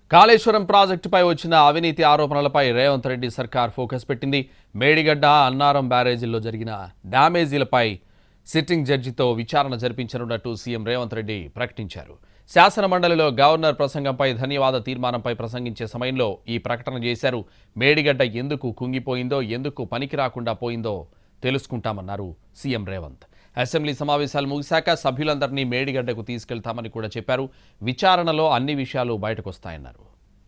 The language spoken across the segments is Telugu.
కాళేశ్వరం ప్రాజెక్టుపై వచ్చిన అవినీతి ఆరోపణలపై రేవంత్ రెడ్డి సర్కార్ ఫోకస్ పెట్టింది మేడిగడ్డ అన్నారం బ్యారేజీల్లో జరిగిన డ్యామేజీలపై సిట్టింగ్ జడ్జితో విచారణ జరిపించనున్నట్టు సీఎం రేవంత్ రెడ్డి ప్రకటించారు శాసన మండలిలో గవర్నర్ ప్రసంగంపై ధన్యవాద తీర్మానంపై ప్రసంగించే సమయంలో ఈ ప్రకటన చేశారు మేడిగడ్డ ఎందుకు కుంగిపోయిందో ఎందుకు పనికి రాకుండా పోయిందో తెలుసుకుంటామన్నారు సీఎం రేవంత్ అసెంబ్లీ సమావేశాలు ముగిశాక సభ్యులందరినీ మేడిగడ్డకు తీసుకెళ్తామని కూడా చెప్పారు విచారణలో అన్ని విషయాలు బయటకొస్తాయన్నారు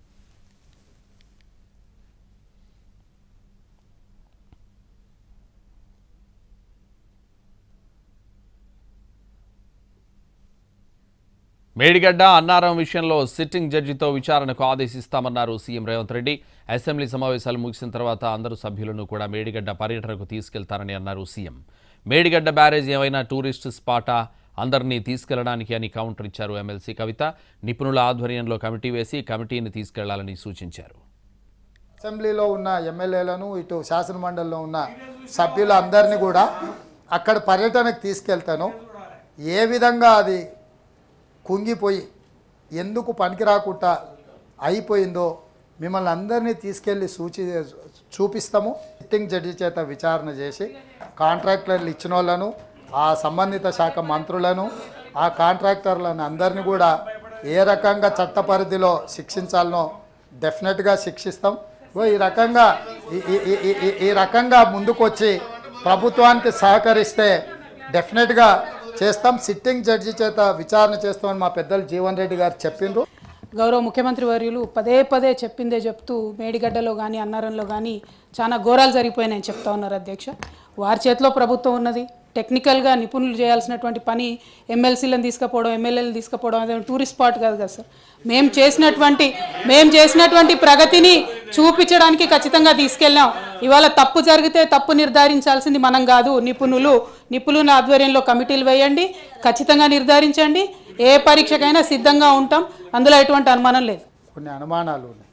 మేడిగడ్డ అన్నారం విషయంలో సిట్టింగ్ జడ్జితో విచారణకు ఆదేశిస్తామన్నారు సీఎం రేవంత్ రెడ్డి అసెంబ్లీ సమావేశాలు ముగిసిన తర్వాత అందరు సభ్యులను కూడా మేడిగడ్డ పర్యటనకు తీసుకెళ్తారని అన్నారు సీఎం మేడిగడ్డ బ్యారేజ్ ఏమైనా టూరిస్ట్ స్పాటా అందరినీ తీసుకెళ్లడానికి అని కౌంటర్ ఇచ్చారు ఎమ్మెల్సీ కవిత నిపుణుల ఆధ్వర్యంలో కమిటీ వేసి కమిటీని తీసుకెళ్లాలని సూచించారు అసెంబ్లీలో ఉన్న ఎమ్మెల్యేలను ఇటు శాసనమండలిలో ఉన్న సభ్యులందరినీ కూడా అక్కడ పర్యటనకు తీసుకెళ్తాను ఏ విధంగా అది కుంగిపోయి ఎందుకు పనికి రాకుండా అయిపోయిందో మిమ్మల్ని అందరినీ తీసుకెళ్ళి సూచి చూపిస్తాము సిట్టింగ్ జడ్జి చేత విచారణ చేసి కాంట్రాక్టర్లు ఇచ్చిన వాళ్ళను ఆ సంబంధిత శాఖ మంత్రులను ఆ కాంట్రాక్టర్లను అందరినీ కూడా ఏ రకంగా చట్ట పరిధిలో శిక్షించాలనో డెఫినెట్గా శిక్షిస్తాం ఓ ఈ రకంగా ఈ- ఈ- ఈ- ఈ- ఈ- ఈ రకంగా ముందుకొచ్చి ప్రభుత్వానికి సహకరిస్తే డెఫినెట్గా చేస్తాం సిట్టింగ్ జడ్జి చేత విచారణ చేస్తామని మా పెద్దలు జీవన్ రెడ్డి గారు చెప్పిండ్రు గౌరవ ముఖ్యమంత్రి వర్యులు పదే పదే చెప్పిందే చెప్తూ మేడిగడ్డలో కానీ అన్నారంలో కానీ చాలా ఘోరాలు జరిగిపోయినాయని చెప్తా ఉన్నారు అధ్యక్ష వారి చేతిలో ప్రభుత్వం ఉన్నది టెక్నికల్గా నిపుణులు చేయాల్సినటువంటి పని ఎమ్మెల్సీలను తీసుకుపోవడం ఎమ్మెల్యేలను తీసుకుపోవడం అదే టూరిస్ట్ స్పాట్ కాదు కదా సార్ మేము చేసినటువంటి మేము చేసినటువంటి ప్రగతిని చూపించడానికి ఖచ్చితంగా తీసుకెళ్ళాం ఇవాళ తప్పు జరిగితే తప్పు నిర్ధారించాల్సింది మనం కాదు నిపుణులు నిపుణుల ఆధ్వర్యంలో కమిటీలు వేయండి ఖచ్చితంగా నిర్ధారించండి ఏ పరీక్షకైనా సిద్ధంగా ఉంటాం అందులో ఎటువంటి అనుమానం లేదు కొన్ని అనుమానాలు ఉన్నాయి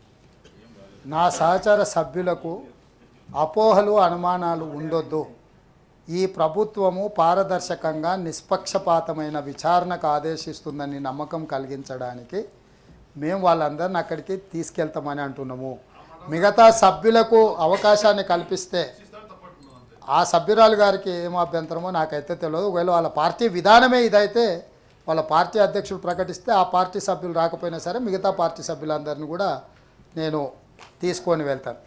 నా సహచర సభ్యులకు అపోహలు అనుమానాలు ఉండొద్దు ఈ ప్రభుత్వము పారదర్శకంగా నిష్పక్షపాతమైన విచారణకు ఆదేశిస్తుందని నమ్మకం కలిగించడానికి మేము వాళ్ళందరిని అక్కడికి తీసుకెళ్తామని అంటున్నాము మిగతా సభ్యులకు అవకాశాన్ని కల్పిస్తే ఆ సభ్యురాలు గారికి ఏం అభ్యంతరమో నాకైతే తెలియదు ఒకవేళ వాళ్ళ పార్టీ విధానమే ఇదైతే వాళ్ళ పార్టీ అధ్యక్షుడు ప్రకటిస్తే ఆ పార్టీ సభ్యులు రాకపోయినా సరే మిగతా పార్టీ సభ్యులందరినీ కూడా నేను తీసుకొని వెళ్తాను